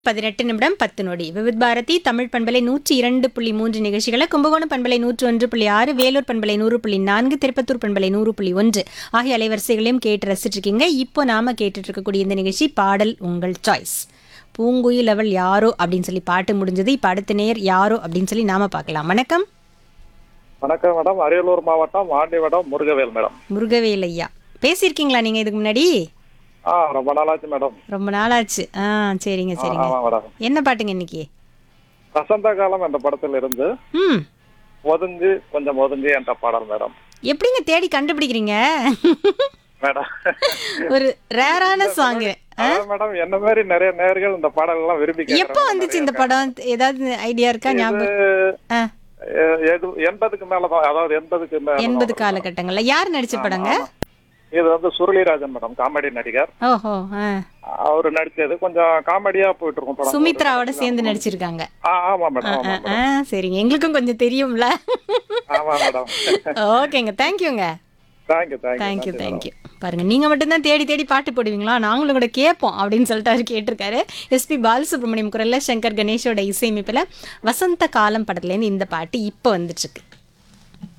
பதினெட்டு நிமிடம் பத்து நொடி விவித் பாரதி தமிழ் பண்பலை நூற்றி இரண்டு புள்ளி மூன்று நிகழ்ச்சிகளை கும்பகோணம் பண்பலை நூற்று ஒன்று புள்ளி ஆறு வேலூர் பண்பலை நூறு புள்ளி நான்கு திருப்பத்தூர் பண்பலை நூறு புள்ளி ஒன்று ஆகிய அலைவரிசைகளையும் கேட்டு ரசிச்சிட்டு இருக்கீங்க இப்போ நாம கேட்டுட்டு இருக்கக்கூடிய இந்த நிகழ்ச்சி பாடல் உங்கள் சாய்ஸ் பூங்குயில் அவள் யாரோ அப்படின்னு சொல்லி பாட்டு முடிஞ்சது இப்போ அடுத்த நேர் யாரோ அப்படின்னு சொல்லி நாம பார்க்கலாம் வணக்கம் வணக்கம் மேடம் அரியலூர் மாவட்டம் ஆண்டிவடம் முருகவேல் மேடம் முருகவேல் ஐயா பேசியிருக்கீங்களா நீங்க இதுக்கு முன்னாடி ஆ ரொம்ப நாளாச்சு மேடம் ரொம்ப நாளாச்சு ஆ சரிங்க சரிங்க ஆமா மேடம் என்ன பாட்டுங்க இன்னைக்கு வசந்த காலம் என்ற படத்தில் இருந்து ம் ஒதுங்கு கொஞ்சம் ஒதுங்கு என்ற பாடல் மேடம் எப்படிங்க தேடி கண்டுபிடிக்கிறீங்க மேடம் ஒரு ரேரான சாங் அதான் மேடம் என்ன மாதிரி நிறைய நேர்கள் இந்த பாடல் எல்லாம் விரும்பி எப்போ கேக்குறாங்க. வந்துச்சு இந்த படம் ஏதாவது ஐடியா இருக்கா ஞாபகம் ஆ, எ- எது- எண்பதுக்கு மேலதான் அதாவது எண்பதுக்கு மேல எண்பது காலகட்டங்கள்ல யார் நடிச்ச படங்க இது வந்து சுருளிராஜன் மேடம் காமெடி நடிகர் ஓஹோ ஆ. அவர் நடிச்சது கொஞ்சம் காமெடியா போயிட்டு இருக்கும் படம் சுமித்ராவோட சேர்ந்து நடிச்சிருக்காங்க ஆ, ஆமா மேடம் ஆமா ஆ, ஆ, சரிங்க எங்களுக்கும் கொஞ்சம் தெரியும்ல ஆமா மேடம் ஓகேங்க தேங்க்யூங்க தேங்க்யூ தேங்க்யூ தேங்க்யூ தேங்க்யூ பாருங்க நீங்க மட்டும்தான் தேடி தேடி பாட்டு போடுவீங்களா நாங்களும் கூட கேட்போம் அப்படின்னு சொல்லிட்டு அவர் கேட்டிருக்காரு எஸ்பி பாலசுப்ரமணியம் குரல்ல சங்கர் கணேஷோட இசையமைப்புல வசந்த காலம் படத்துலேருந்து இந்த பாட்டு இப்போ வந்துட்டு இருக்கு